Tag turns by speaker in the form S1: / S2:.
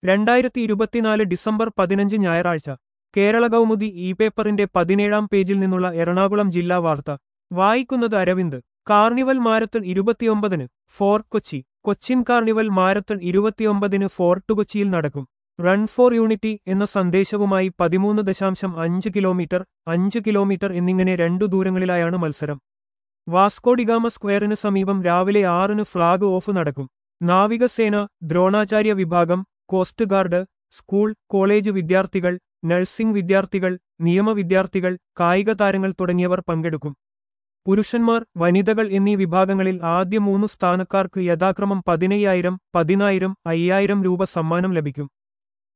S1: രണ്ടായിരത്തി ഇരുപത്തിനാല് ഡിസംബർ പതിനഞ്ച് ഞായറാഴ്ച കേരള കൗമുദി ഇ പേപ്പറിന്റെ പതിനേഴാം പേജിൽ നിന്നുള്ള എറണാകുളം ജില്ലാ വാർത്ത വായിക്കുന്നത് അരവിന്ദ് കാർണിവൽ മാരത്തൺ ഇരുപത്തിയൊമ്പതിന് Fort Kochi Cochin carnival marathon ഇരുപത്തിയൊമ്പതിന് ഫോർട്ട് കൊച്ചിയിൽ നടക്കും റൺ ഫോർ യൂണിറ്റി എന്ന സന്ദേശവുമായി പതിമൂന്ന് ദശാംശം അഞ്ച് കിലോമീറ്റർ അഞ്ച് കിലോമീറ്റർ എന്നിങ്ങനെ രണ്ടു ദൂരങ്ങളിലായാണ് മത്സരം വാസ്കോഡിഗാമ സ്ക്വയറിന് സമീപം രാവിലെ ആറിന് ഫ്ളാഗ് ഓഫ് നടക്കും നാവികസേന ദ്രോണാചാര്യ വിഭാഗം കോസ്റ്റ് ഗാർഡ് സ്കൂൾ കോളേജ് വിദ്യാർത്ഥികൾ നഴ്സിംഗ് വിദ്യാർത്ഥികൾ നിയമ വിദ്യാർത്ഥികൾ കായിക താരങ്ങൾ തുടങ്ങിയവർ പങ്കെടുക്കും പുരുഷന്മാർ വനിതകൾ എന്നീ വിഭാഗങ്ങളിൽ ആദ്യ മൂന്ന് സ്ഥാനക്കാർക്ക് യഥാക്രമം പതിനയ്യായിരം പതിനായിരം അയ്യായിരം രൂപ സമ്മാനം ലഭിക്കും